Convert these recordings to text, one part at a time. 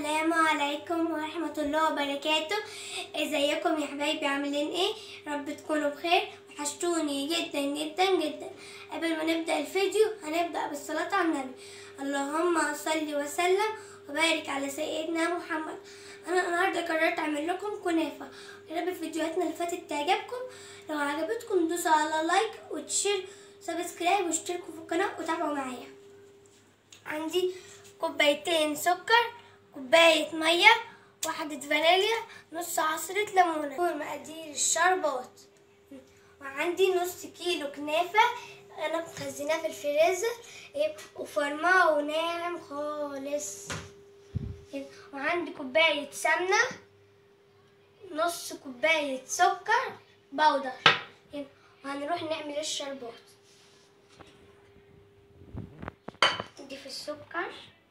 السلام عليكم ورحمة الله وبركاته ازيكم يا حبايبي عاملين ايه رب تكونوا بخير وحشتوني جدا جدا جدا قبل ما نبدأ الفيديو هنبدأ بالصلاة على النبي اللهم صل وسلم وبارك على سيدنا محمد انا النهارده قررت اعمل لكم كنافة يا رب فيديوهاتنا اللي فاتت تعجبكم لو عجبتكم دوسوا على لايك وتشير سبسكرايب واشتركوا في القناة وتابعوا معايا عندي كوبايتين سكر كوباية مية واحدة فانيليا نص عصرة ليمونة ومقادير الشربات وعندي نص كيلو كنافة أنا مخزناه في الفريزر إيه، وفرماه وناعم خالص إيه، وعندي كوباية سمنة نص كوباية سكر بودر إيه، وهنروح نعمل الشربات نضيف السكر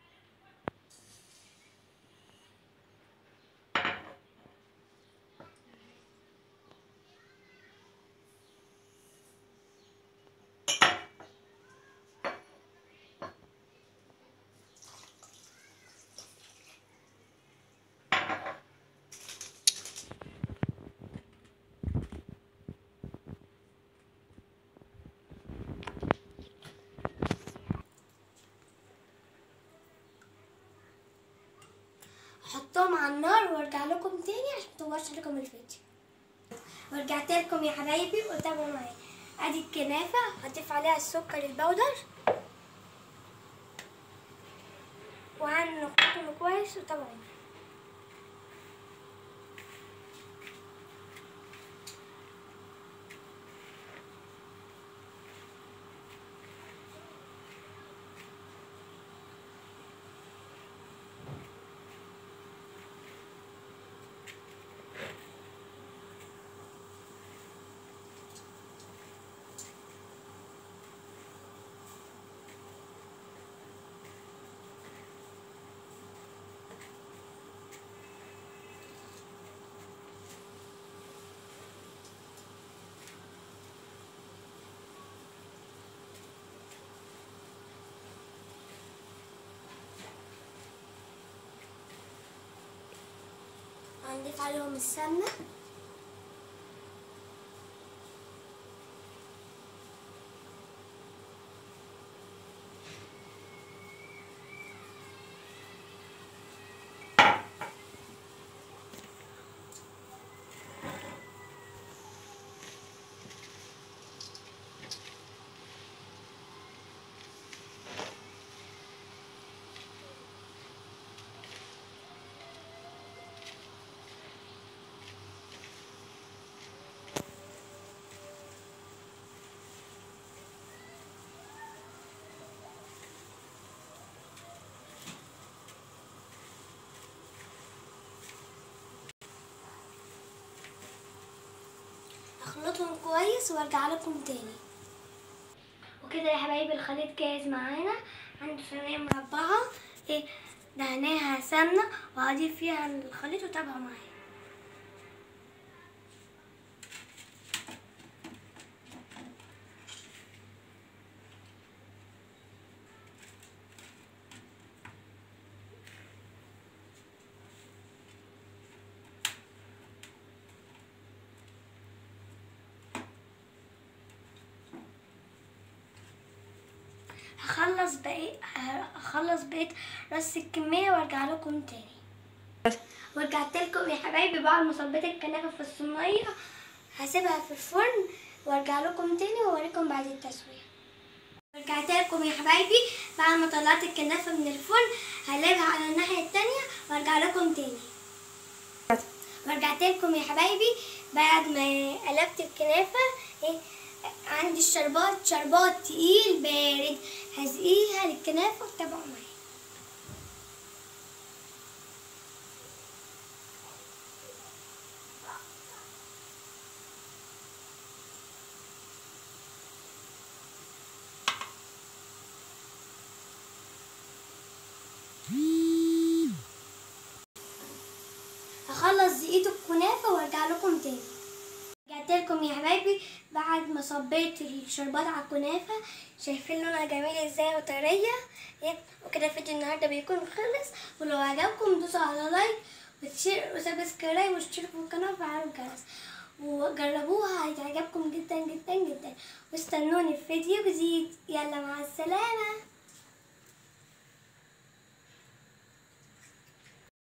احطهم على النار وارجع لكم تاني عشان مطولش لكم الفيديو ورجعت لكم يا حبايبي وتابعوا معايا ادي الكنافه هضيف عليها السكر البودر وهنخلطهم كويس وتابعوا معايا هنضيف عليهم السمنه اخلطهم كويس وارجع لكم تاني وكده يا حبايبي الخليط جاهز معانا عندي صينيه مربعه ايه دهناها سمنه وهضيف فيها الخليط وتابعوا معايا هخلص بقيت هخلص بقيت رص الكمية وارجع لكم تاني ورجعت لكم يا حبايبي بعد ما صبيت الكنافة في الصينية هسيبها في الفرن وارجع لكم تاني واوريكم بعد التسوية رجعت لكم يا حبايبي بعد ما طلعت الكنافة من الفرن هقلبها على الناحية التانية وارجع لكم تاني ورجعت لكم يا حبايبي بعد ما قلبت الكنافة ايه عندي الشربات شربات تقيل بارد هزقيها للكنافة وتابعوا معايا هخلص زقيت الكنافة وارجع لكم تاني رجعت لكم يا حبايبي بعد ما ما صبيت الشربات على الكنافة شايفين لونها جميل ازاي وطرية يب. وكده فيديو النهاردة بيكون خلص ولو عجبكم دوسوا على لايك وتشير وسبسكرايب واشتركوا في القناة وفعلوا الجرس وجربوها هتعجبكم جدا جدا جدا واستنوني في فيديو جديد يلا مع السلامة